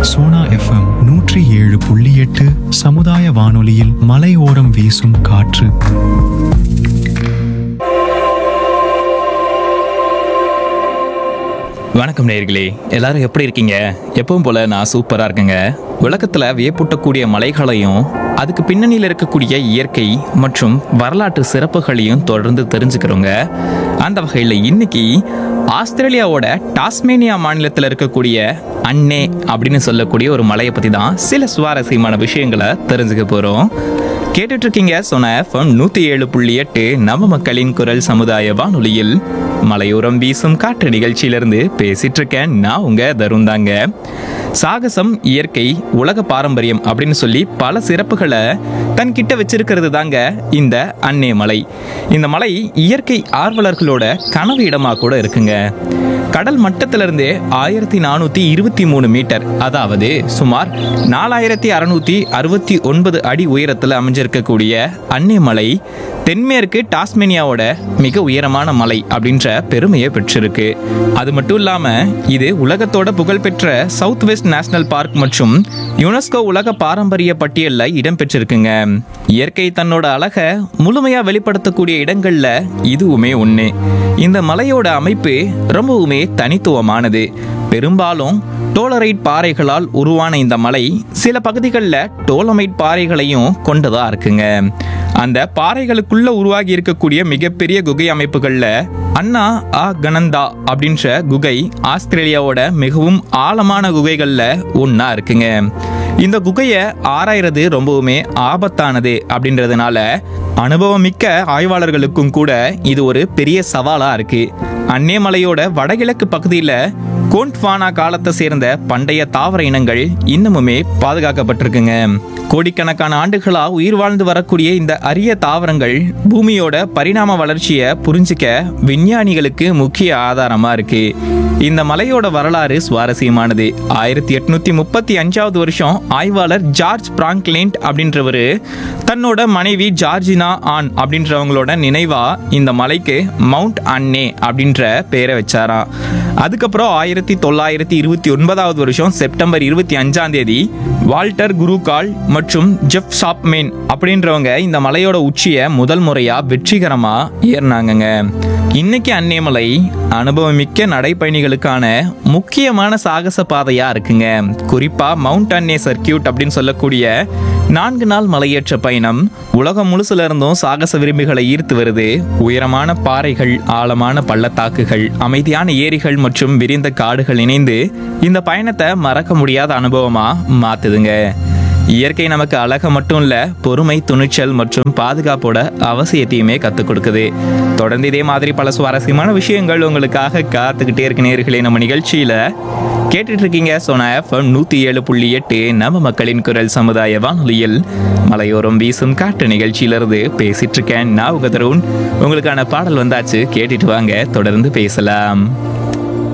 Sona FM நூற்றி ஏழு புள்ளி எட்டு சமுதாய வானொலியில் மலையோரம் வீசும் காற்று வணக்கம் நேயர்களே எல்லாரும் எப்படி இருக்கீங்க எப்பவும் போல நான் சூப்பரா இருக்கேங்க உலகத்துல வியப்பூட்டக்கூடிய மலைகளையும் அதுக்கு பின்னணியில் இருக்கக்கூடிய இயற்கை மற்றும் வரலாற்று சிறப்புகளையும் தொடர்ந்து தெரிஞ்சுக்கிறோங்க அந்த வகையில் இன்னைக்கு ஆஸ்திரேலியாவோட டாஸ்மேனியா மாநிலத்தில் இருக்கக்கூடிய அன்னே அப்படின்னு சொல்லக்கூடிய ஒரு மலையை பத்தி தான் சில சுவாரஸ்யமான விஷயங்களை தெரிஞ்சுக்க போறோம் கேட்டுட்டு இருக்கீங்க சொன்ன எஃப்எம் நூத்தி ஏழு புள்ளி எட்டு நம்ம மக்களின் குரல் சமுதாய வானொலியில் மலையோரம் வீசும் காற்று நிகழ்ச்சியிலிருந்து பேசிட்டு இருக்கேன் நான் உங்க தருண் தாங்க சாகசம் இயற்கை உலக பாரம்பரியம் அப்படின்னு சொல்லி பல சிறப்புகளை தன்கிட்ட வச்சிருக்கிறது தாங்க இந்த அன்னே மலை இந்த மலை இயற்கை ஆர்வலர்களோட கனவு இடமா கூட இருக்குங்க கடல் மட்டத்திலிருந்து ஆயிரத்தி நானூத்தி இருபத்தி மூணு மீட்டர் அதாவது சுமார் நாலாயிரத்தி அறுநூத்தி அறுபத்தி ஒன்பது அடி உயரத்தில் அமைஞ்சிருக்கக்கூடிய அன்னே மலை தென்மேற்கு டாஸ்மேனியாவோட மிக உயரமான மலை அப்படின்ற பெருமையை பெற்றிருக்கு அது மட்டும் இல்லாம இது உலகத்தோட புகழ்பெற்ற சவுத் வெஸ்ட் நேஷனல் பார்க் மற்றும் யுனெஸ்கோ உலக பாரம்பரிய பட்டியலில் இடம்பெற்றிருக்குங்க இயற்கை தன்னோட அழகை முழுமையா வெளிப்படுத்தக்கூடிய இடங்கள்ல இதுவுமே ஒண்ணு இந்த மலையோட அமைப்பு ரொம்பவுமே தனித்துவமானது பெரும்பாலும் டோலரைட் பாறைகளால் உருவான இந்த மலை சில பகுதிகளில் டோலமைட் பாறைகளையும் கொண்டதா இருக்குங்க அந்த பாறைகளுக்குள்ள உருவாகி இருக்கக்கூடிய மிகப்பெரிய குகை அமைப்புகள்ல அண்ணா ஆ கனந்தா அப்படின்ற குகை ஆஸ்திரேலியாவோட மிகவும் ஆழமான குகைகள்ல ஒண்ணா இருக்குங்க இந்த குகையை ஆராயறது ரொம்பவுமே ஆபத்தானது அப்படின்றதுனால அனுபவமிக்க ஆய்வாளர்களுக்கும் கூட இது ஒரு பெரிய சவாலா இருக்கு அன்னேமலையோட வடகிழக்கு பகுதியில கோண்ட்வானா காலத்தை சேர்ந்த பண்டைய தாவர இனங்கள் இன்னமுமே பாதுகாக்கப்பட்டிருக்குங்க கோடிக்கணக்கான ஆண்டுகளா உயிர் வாழ்ந்து வரக்கூடிய இந்த அரிய தாவரங்கள் பூமியோட பரிணாம வளர்ச்சியை புரிஞ்சிக்க விஞ்ஞானிகளுக்கு முக்கிய ஆதாரமா இருக்கு இந்த மலையோட வரலாறு சுவாரஸ்யமானது ஆயிரத்தி எட்நூத்தி முப்பத்தி அஞ்சாவது வருஷம் ஆய்வாளர் ஜார்ஜ் பிராங்க்லிண்ட் அப்படின்றவரு தன்னோட மனைவி ஜார்ஜினா ஆன் அப்படின்றவங்களோட நினைவா இந்த மலைக்கு மவுண்ட் அன்னே அப்படின்ற பெயரை வச்சாராம் அதுக்கப்புறம் ஆயிரத்தி தொள்ளாயிரத்தி இருபத்தி ஒன்பதாவது வருஷம் செப்டம்பர் இருபத்தி அஞ்சாம் தேதி வால்டர் குருகால் மற்றும் ஜெஃப் ஷாப்மேன் அப்படின்றவங்க இந்த மலையோட உச்சியை முதல் முறையா வெற்றிகரமா ஏறினாங்கங்க இன்னைக்கு அன்னியமலை அனுபவமிக்க நடைப்பயணிகளுக்கான முக்கியமான சாகச பாதையா இருக்குங்க குறிப்பா மவுண்ட் அன்னே சர்க்கியூட் அப்படின்னு சொல்லக்கூடிய நான்கு நாள் மலையேற்ற பயணம் உலகம் முழுசுல இருந்தும் சாகச விரும்பிகளை ஈர்த்து வருது உயரமான பாறைகள் ஆழமான பள்ளத்தாக்குகள் அமைதியான ஏரிகள் மற்றும் விரிந்த காடுகள் இணைந்து இந்த பயணத்தை மறக்க முடியாத அனுபவமா மாத்துதுங்க இயற்கை நமக்கு அழக மட்டும் இல்ல பொறுமை துணிச்சல் மற்றும் பாதுகாப்போட அவசியத்தையுமே கற்றுக் கொடுக்குது தொடர்ந்து இதே மாதிரி பல சுவாரஸ்யமான விஷயங்கள் உங்களுக்காக காத்துக்கிட்டே இருக்கு நேர்களே நம்ம நிகழ்ச்சியில கேட்டுட்டு இருக்கீங்க சோனா எஃப்எம் நூத்தி ஏழு புள்ளி எட்டு நம்ம மக்களின் குரல் சமுதாய வானொலியில் மலையோரம் வீசும் காட்டு நிகழ்ச்சியிலிருந்து பேசிட்டு இருக்கேன் நான் உங்க தருண் உங்களுக்கான பாடல் வந்தாச்சு கேட்டுட்டு வாங்க தொடர்ந்து பேசலாம்